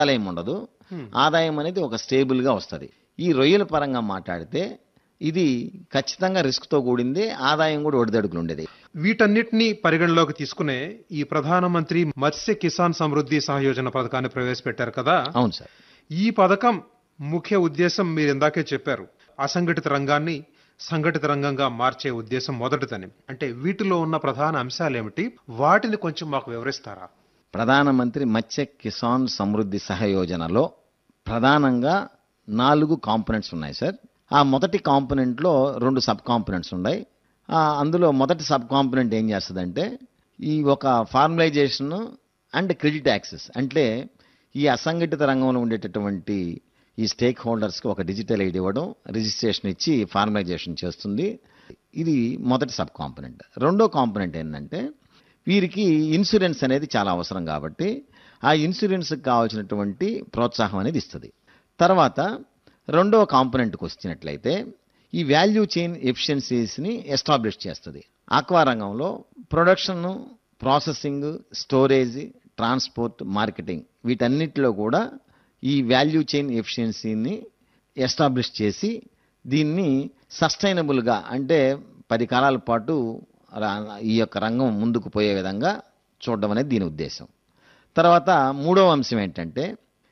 ఆదాయం ఉండదు ఆదాయం అనేది ఒక స్టేబుల్గా వస్తుంది ఈ రొయ్యల పరంగా మాట్లాడితే ఇది ఖచ్చితంగా రిస్క్తో కూడింది ఆదాయం కూడా ఒడిదడుకులు ఉండేది వీటన్నిటిని పరిగణలోకి తీసుకునే ఈ ప్రధానమంత్రి మత్స్య కిసాన్ సమృద్ధి సహయోజన పథకాన్ని ప్రవేశపెట్టారు కదా అవును సార్ ఈ పథకం ముఖ్య ఉద్దేశం మీరు ఇందాకే చెప్పారు అసంఘటిత రంగాన్ని సంఘటిత రంగంగా మార్చే ఉద్దేశం మొదటిదని అంటే వీటిలో ఉన్న ప్రధాన అంశాలు ఏమిటి వాటిని కొంచెం మాకు వివరిస్తారా ప్రధానమంత్రి మత్స్య కిసాన్ సమృద్ధి సహయోజనలో ప్రధానంగా నాలుగు కాంపోనెంట్స్ ఉన్నాయి సార్ ఆ మొదటి కాంపోనెంట్లో రెండు సబ్ కాంపోనెంట్స్ ఉన్నాయి ఆ, అందులో మొదటి సబ్ కాంపోనెంట్ ఏం చేస్తుందంటే ఈ ఒక ఫార్మలైజేషన్ అండ్ క్రెడిట్ యాక్సెస్ అంటే ఈ అసంఘటిత రంగంలో ఉండేటటువంటి ఈ స్టేక్ హోల్డర్స్కి ఒక డిజిటల్ ఐడి ఇవ్వడం రిజిస్ట్రేషన్ ఇచ్చి ఫార్మలైజేషన్ చేస్తుంది ఇది మొదటి సబ్ కాంపోనెంట్ రెండో కాంపోనెంట్ ఏంటంటే వీరికి ఇన్సూరెన్స్ అనేది చాలా అవసరం కాబట్టి ఆ ఇన్సూరెన్స్కి కావాల్సినటువంటి ప్రోత్సాహం అనేది ఇస్తుంది తర్వాత రెండవ కాంపోనెంట్కి వచ్చినట్లయితే ఈ వాల్యూ చైన్ ఎఫిషియన్సీస్ని ఎస్టాబ్లిష్ చేస్తుంది ఆక్వా రంగంలో production processing storage transport marketing వీటన్నిటిలో కూడా ఈ వాల్యూ చైన్ ఎఫిషియన్సీని ఎస్టాబ్లిష్ చేసి దీన్ని సస్టైనబుల్గా అంటే పది కాలాల పాటు రా- ఈ యొక్క రంగం ముందుకు పోయే విధంగా చూడడం అనేది దీని ఉద్దేశం తర్వాత మూడవ అంశం ఏంటంటే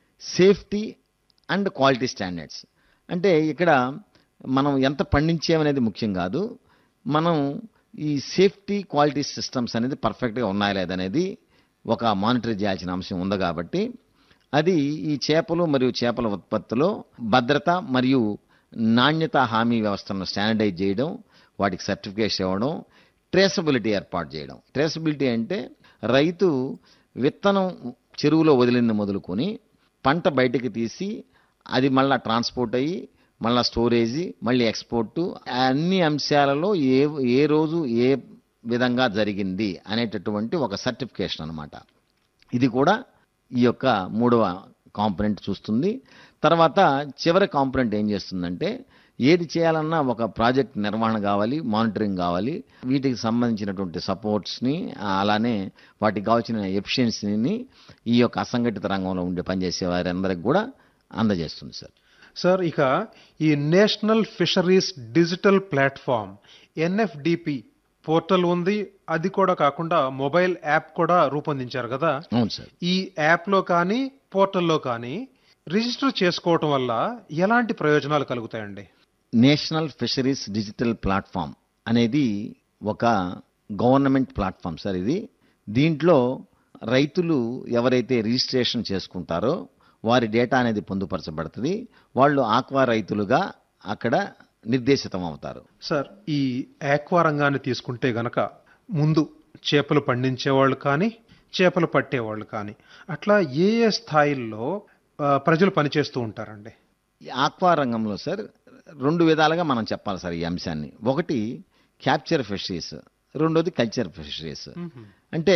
సేఫ్టీ అండ్ క్వాలిటీ స్టాండర్డ్స్ అంటే ఇక్కడ మనం ఎంత పండించామనేది ముఖ్యం కాదు మనం ఈ సేఫ్టీ క్వాలిటీ సిస్టమ్స్ అనేది పర్ఫెక్ట్గా ఉన్నాయా లేదనేది ఒక మానిటర్ చేయాల్సిన అంశం ఉంది కాబట్టి అది ఈ చేపలు మరియు చేపల ఉత్పత్తిలో భద్రత మరియు నాణ్యత హామీ వ్యవస్థను స్టాండర్డైజ్ చేయడం వాటికి సర్టిఫికేషన్ ఇవ్వడం ట్రేసబిలిటీ ఏర్పాటు చేయడం ట్రేసబిలిటీ అంటే రైతు విత్తనం చెరువులో వదిలింది మొదలుకొని పంట బయటకు తీసి అది మళ్ళీ ట్రాన్స్పోర్ట్ అయ్యి మళ్ళీ స్టోరేజీ మళ్ళీ ఎక్స్పోర్టు అన్ని అంశాలలో ఏ ఏ రోజు ఏ విధంగా జరిగింది అనేటటువంటి ఒక సర్టిఫికేషన్ అన్నమాట ఇది కూడా ఈ యొక్క మూడవ కాంపొనెంట్ చూస్తుంది తర్వాత చివరి కాంపొనెంట్ ఏం చేస్తుందంటే ఏది చేయాలన్నా ఒక ప్రాజెక్ట్ నిర్వహణ కావాలి మానిటరింగ్ కావాలి వీటికి సంబంధించినటువంటి సపోర్ట్స్ని అలానే వాటికి కావాల్సిన ఎఫిషియన్సీని ఈ యొక్క అసంఘటిత రంగంలో ఉండే పనిచేసే వారందరికి కూడా అందజేస్తుంది సార్ సార్ ఇక ఈ national fisheries digital platform NFDP portal ఉంది అది కూడా కాకుండా మొబైల్ యాప్ కూడా రూపొందించారు కదా అవును సార్ ఈ యాప్లో కానీ పోర్టల్లో కానీ రిజిస్టర్ చేసుకోవటం వల్ల ఎలాంటి ప్రయోజనాలు కలుగుతాయండి నేషనల్ ఫిషరీస్ డిజిటల్ ప్లాట్ఫామ్ అనేది ఒక గవర్నమెంట్ ప్లాట్ఫామ్ సార్ ఇది దీంట్లో రైతులు ఎవరైతే రిజిస్ట్రేషన్ చేసుకుంటారో వారి డేటా అనేది పొందుపరచబడుతుంది వాళ్ళు ఆక్వా రైతులుగా అక్కడ నిర్దేశితం అవుతారు సార్ ఈ ఆక్వా రంగాన్ని తీసుకుంటే గనక ముందు చేపలు పండించేవాళ్ళు కానీ చేపలు పట్టేవాళ్ళు కానీ అట్లా ఏ ఏ స్థాయిల్లో ఆ, ప్రజలు పనిచేస్తూ ఉంటారండి ఈ ఆక్వా రంగంలో సార్ రెండు విధాలుగా మనం చెప్పాలి సార్ ఈ అంశాన్ని ఒకటి క్యాప్చర్ ఫిషరీస్ రెండోది కల్చర్ ఫిషరీస్ అంటే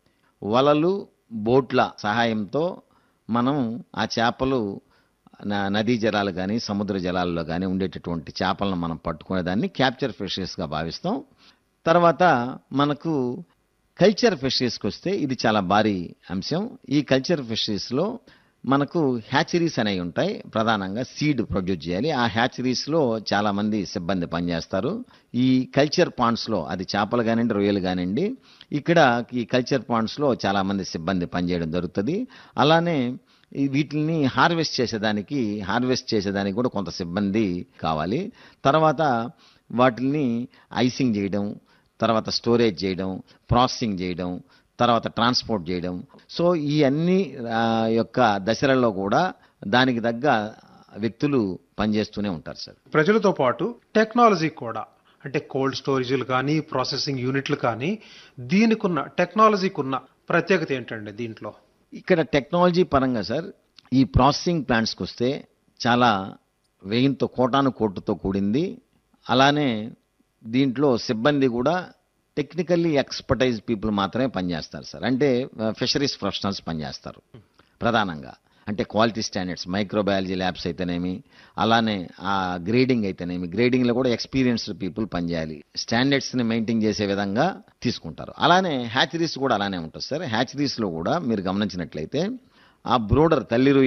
వలలు బోట్ల సహాయంతో మనం ఆ చేపలు న- నదీ జలాలు కానీ సముద్ర జలాల్లో కానీ ఉండేటటువంటి చేపలను మనం పట్టుకునే దాన్ని క్యాప్చర్ ఫిషరీస్గా భావిస్తాం తర్వాత మనకు కల్చర్ ఫిషరీస్కి వస్తే ఇది చాలా భారీ అంశం ఈ కల్చర్ ఫిషరీస్లో మనకు హ్యాచరీస్ అనేవి ఉంటాయి ప్రధానంగా సీడ్ ప్రొడ్యూస్ చేయాలి ఆ హ్యాచరీస్లో చాలా మంది సిబ్బంది పనిచేస్తారు ఈ కల్చర్ పాండ్స్లో అది చేపలు కానివ్వండి రొయ్యలు కానివ్వండి ఇక్కడ ఈ కల్చర్ పాండ్స్లో చాలా మంది సిబ్బంది పనిచేయడం జరుగుతుంది అలానే ఈ వీటిని హార్వెస్ట్ చేసేదానికి హార్వెస్ట్ చేసేదానికి కూడా కొంత సిబ్బంది కావాలి తర్వాత వాటిని ఐసింగ్ చేయడం తర్వాత స్టోరేజ్ చేయడం ప్రాసెసింగ్ చేయడం తర్వాత ట్రాన్స్పోర్ట్ చేయడం సో ఈ అన్ని ఆ, యొక్క దశలలో కూడా దానికి తగ్గ వ్యక్తులు పనిచేస్తూనే ఉంటారు సార్ ప్రజలతో పాటు టెక్నాలజీ కూడా అంటే కోల్డ్ స్టోరేజీలు కానీ ప్రాసెసింగ్ యూనిట్లు కానీ దీనికున్న టెక్నాలజీకి ఉన్న ప్రత్యేకత ఏంటండి దీంట్లో ఇక్కడ టెక్నాలజీ పరంగా సార్ ఈ ప్రాసెసింగ్ ప్లాంట్స్కి వస్తే చాలా వ్యయంతో కోటాను కోటుతో కూడింది అలానే దీంట్లో సిబ్బంది కూడా టెక్నికల్లీ ఎక్స్పర్టైజ్ పీపుల్ మాత్రమే పనిచేస్తారు సార్ అంటే ఫిషరీస్ ప్రొఫెషనల్స్ పనిచేస్తారు ప్రధానంగా అంటే క్వాలిటీ స్టాండర్డ్స్ మైక్రోబయాలజీ ల్యాబ్స్ అయితేనేమి అలానే ఆ గ్రేడింగ్ అయితేనేమి గ్రేడింగ్లో కూడా ఎక్స్పీరియన్స్డ్ పీపుల్ పనిచేయాలి స్టాండర్డ్స్ని మెయింటైన్ చేసే విధంగా తీసుకుంటారు అలానే హ్యాచరీస్ కూడా అలానే ఉంటుంది సార్ హ్యాచరీస్లో కూడా మీరు గమనించినట్లయితే ఆ బ్రోడర్ తల్లి రొయ్య